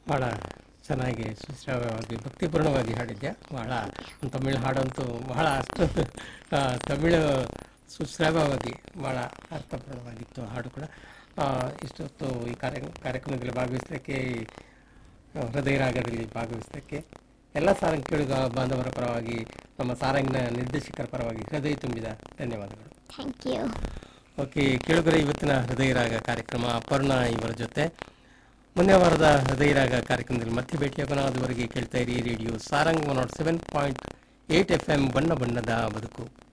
ಭಾಳ ಚೆನ್ನಾಗಿ ಸುಶ್ರಾವ್ಯವಾಗಿ ಭಕ್ತಿಪೂರ್ಣವಾಗಿ ಹಾಡಿದ್ಯಾ ಭಾಳ ತಮಿಳು ಹಾಡಂತೂ ಬಹಳ ಅಷ್ಟೊಂದು ಆ, ತಮಿಳು ಸುಶ್ರಾವ್ಯವಾಗಿ ಭಾಳ ಅರ್ಥಪೂರ್ಣವಾಗಿತ್ತು ಹಾಡು ಕೂಡ ಆ, ಇಷ್ಟೊತ್ತು ಈ ಕಾರ್ಯ ಕಾರ್ಯಕ್ರಮದಲ್ಲಿ ಭಾಗವಹಿಸಲಿಕ್ಕೆ ಈ ಹೃದಯ ರಾಗದಲ್ಲಿ ಭಾಗವಹಿಸಲಿಕ್ಕೆ ಎಲ್ಲ ಸಾರಂಗ್ ಕೇಳುಗ ಬಾಂಧವರ ಪರವಾಗಿ ನಮ್ಮ ಸಾರಂಗಿನ ನಿರ್ದೇಶಕರ ಪರವಾಗಿ ಹೃದಯ ತುಂಬಿದ ಧನ್ಯವಾದಗಳು ಥ್ಯಾಂಕ್ ಯು ಓಕೆ ಕೇಳುಗರೆ ಇವತ್ತಿನ ಹೃದಯ ರಾಗ ಕಾರ್ಯಕ್ರಮ ಅಪರ್ಣ ಇವರ ಜೊತೆ ಮುಂದಿನ ವಾರದ ಹೃದಯ ರಾಗ ಕಾರ್ಯಕ್ರಮದಲ್ಲಿ ಮತ್ತೆ ಭೇಟಿಯಾಗೋಣ ಅದುವರೆಗೆ ಕೇಳ್ತಾ ಇರಿ radio Sarang one nought seven point eight F M ಬಣ್ಣ ಬಣ್ಣದ ಬದುಕು